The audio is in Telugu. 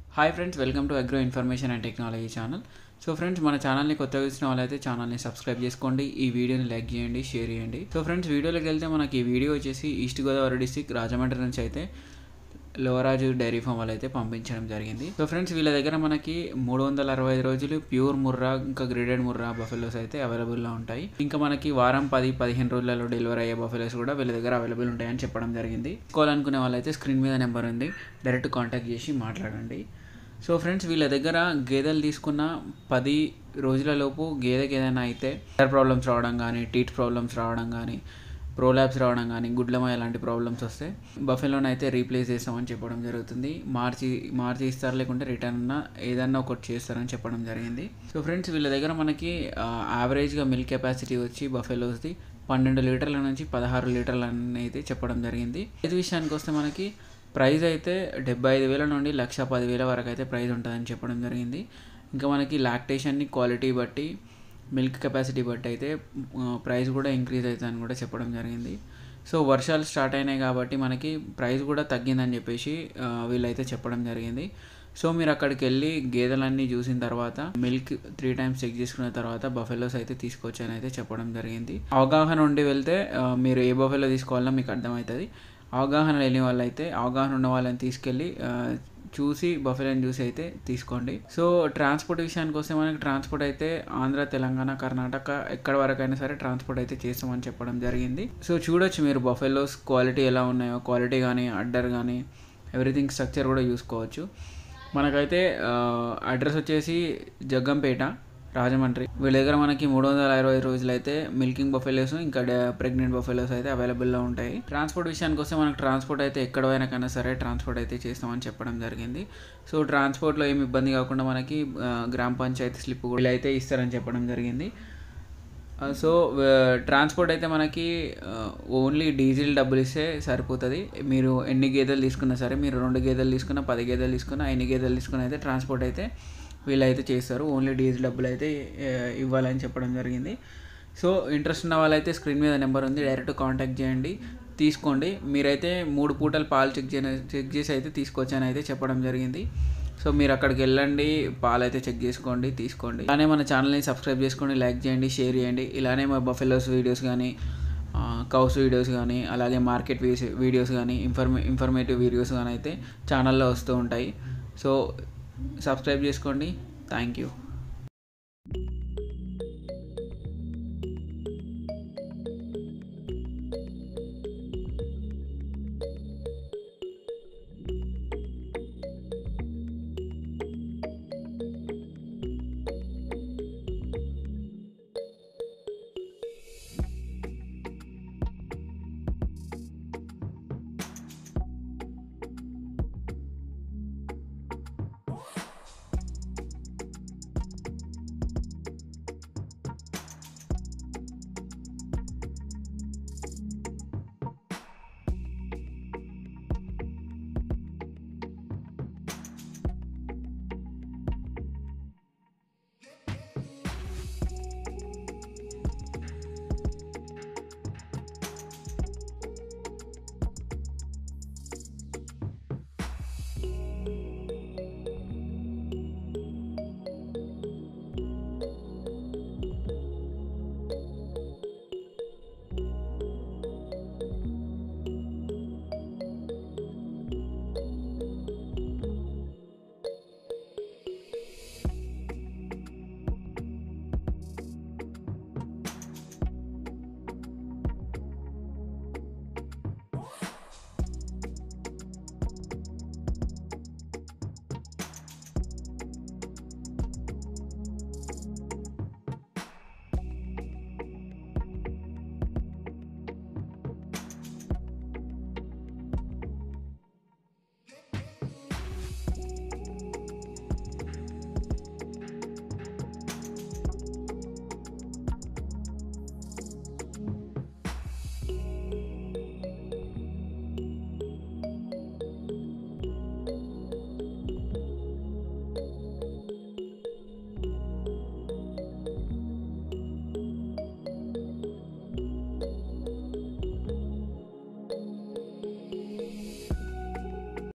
hi friends welcome to agro information and technology channel so friends మన ఛానల్ని కొత్తగా వచ్చిన వాళ్ళైతే ఛానల్ని సబ్స్క్రైబ్ చేసుకోండి ఈ వీడియోని లైక్ చేయండి షేర్ చేయండి సో ఫ్రెండ్స్ వీడియోలోకి వెళ్తే మనకి ఈ వీడియో వచ్చేసి ఈస్ట్ గోదావరి డిస్టిక్ రాజమండ్రి నుంచి అయితే లోవరాజు డైరీ ఫామ్ వాళ్ళు అయితే పంపించడం జరిగింది సో ఫ్రెండ్స్ వీళ్ళ దగ్గర మనకి మూడు వందల అరవై ఐదు రోజులు ప్యూర్ ముర్రా ఇంకా గ్రేడెడ్ ముర్రా బఫెలోస్ అయితే అవైలబుల్లో ఉంటాయి ఇంకా మనకి వారం పది పదిహేను రోజులలో డెలివరీ అయ్యే బఫెలోస్ కూడా వీళ్ళ దగ్గర అవైలబుల్ ఉంటాయని చెప్పడం జరిగింది కావాలనుకునే వాళ్ళైతే స్క్రీన్ మీద నెంబర్ ఉంది డైరెక్ట్ కాంటాక్ట్ చేసి మాట్లాడండి సో ఫ్రెండ్స్ వీళ్ళ దగ్గర గేదెలు తీసుకున్న పది రోజులలోపు గేదెకి ఏదైనా అయితే హెయిర్ ప్రాబ్లమ్స్ రావడం కానీ టీత్ ప్రాబ్లమ్స్ రావడం కానీ ప్రోలాబ్స్ రావడం కానీ గుడ్లమయ లాంటి ప్రాబ్లమ్స్ వస్తే బఫెలోని అయితే రీప్లేస్ చేస్తామని చెప్పడం జరుగుతుంది మార్చి మార్చి ఇస్తారు లేకుంటే రిటర్న్ అన్న ఏదన్నా ఒకటి చేస్తారని చెప్పడం జరిగింది సో ఫ్రెండ్స్ వీళ్ళ దగ్గర మనకి యావరేజ్గా మిల్క్ కెపాసిటీ వచ్చి బఫెలోస్ది పన్నెండు లీటర్ల నుంచి పదహారు లీటర్ల అని అయితే చెప్పడం జరిగింది ఇది విషయానికి వస్తే మనకి ప్రైస్ అయితే డెబ్బై ఐదు వేల నుండి లక్ష పదివేల వరకు అయితే ప్రైస్ ఉంటుందని చెప్పడం జరిగింది ఇంకా మనకి లాక్టేషన్ని క్వాలిటీ బట్టి మిల్క్ కెపాసిటీ బట్టి అయితే ప్రైస్ కూడా ఇంక్రీజ్ అవుతుందని కూడా చెప్పడం జరిగింది సో వర్షాలు స్టార్ట్ అయినాయి కాబట్టి మనకి ప్రైస్ కూడా తగ్గిందని చెప్పేసి వీళ్ళైతే చెప్పడం జరిగింది సో మీరు అక్కడికి వెళ్ళి గేదెలన్నీ చూసిన తర్వాత మిల్క్ త్రీ టైమ్స్ చెక్ చేసుకున్న తర్వాత బఫెలోస్ అయితే తీసుకోవచ్చు అని అయితే చెప్పడం జరిగింది అవగాహన ఉండి వెళ్తే మీరు ఏ బఫెలో తీసుకోవాలో మీకు అర్థమవుతుంది అవగాహన లేని వాళ్ళైతే అవగాహన ఉన్న వాళ్ళని తీసుకెళ్ళి చూసి బఫెలోని చూసి అయితే తీసుకోండి సో ట్రాన్స్పోర్ట్ విషయానికి వస్తే మనకి ట్రాన్స్పోర్ట్ అయితే ఆంధ్ర తెలంగాణ కర్ణాటక ఎక్కడ వరకు అయినా సరే ట్రాన్స్పోర్ట్ అయితే చేస్తామని చెప్పడం జరిగింది సో చూడొచ్చు మీరు బఫెలోస్ క్వాలిటీ ఎలా ఉన్నాయో క్వాలిటీ కానీ అడ్డర్ కానీ ఎవ్రీథింగ్ స్ట్రక్చర్ కూడా చూసుకోవచ్చు మనకైతే అడ్రస్ వచ్చేసి జగ్గంపేట రాజమండ్రి వీళ్ళ దగ్గర మనకి మూడు వందల ఇరవై రోజులు అయితే మిల్కింగ్ బఫెలోస్ ఇంకా ప్రెగ్నెంట్ బఫెలోస్ అయితే అవైలబుల్లో ఉంటాయి ట్రాన్స్పోర్ట్ విషయానికి వస్తే మనకు ట్రాన్స్పోర్ట్ అయితే ఎక్కడ పోయినాకైనా సరే ట్రాన్స్పోర్ట్ అయితే చేస్తామని చెప్పడం జరిగింది సో ట్రాన్స్పోర్ట్లో ఏమి ఇబ్బంది కాకుండా మనకి గ్రామ పంచాయతీ స్లిప్ కూడా అయితే ఇస్తారని చెప్పడం జరిగింది సో ట్రాన్స్పోర్ట్ అయితే మనకి ఓన్లీ డీజిల్ డబ్బులు ఇస్తే సరిపోతుంది మీరు ఎన్ని గేదెలు తీసుకున్నా సరే మీరు రెండు గేదెలు తీసుకున్నా పది గేదెలు తీసుకున్నా ఎన్ని గేదెలు తీసుకున్నా అయితే ట్రాన్స్పోర్ట్ అయితే వీళ్ళైతే చేస్తారు ఓన్లీ డీజిల్ డబ్బులు అయితే ఇవ్వాలని చెప్పడం జరిగింది సో ఇంట్రెస్ట్ ఉన్న వాళ్ళైతే స్క్రీన్ మీద నెంబర్ ఉంది డైరెక్ట్ కాంటాక్ట్ చేయండి తీసుకోండి మీరైతే మూడు పూటలు పాలు చెక్ చే చెక్ చేసి అయితే తీసుకోవచ్చని అయితే చెప్పడం జరిగింది సో మీరు అక్కడికి వెళ్ళండి పాలు అయితే చెక్ చేసుకోండి తీసుకోండి అలానే మన ఛానల్ని సబ్స్క్రైబ్ చేసుకోండి లైక్ చేయండి షేర్ చేయండి ఇలానే మా బఫెలోస్ వీడియోస్ కానీ కౌస్ వీడియోస్ కానీ అలాగే మార్కెట్ వీడియోస్ కానీ ఇన్ఫర్మే ఇన్ఫర్మేటివ్ వీడియోస్ కానీ అయితే ఛానల్లో వస్తూ ఉంటాయి సో సబ్స్క్రైబ్ చేసుకోండి థ్యాంక్ యూ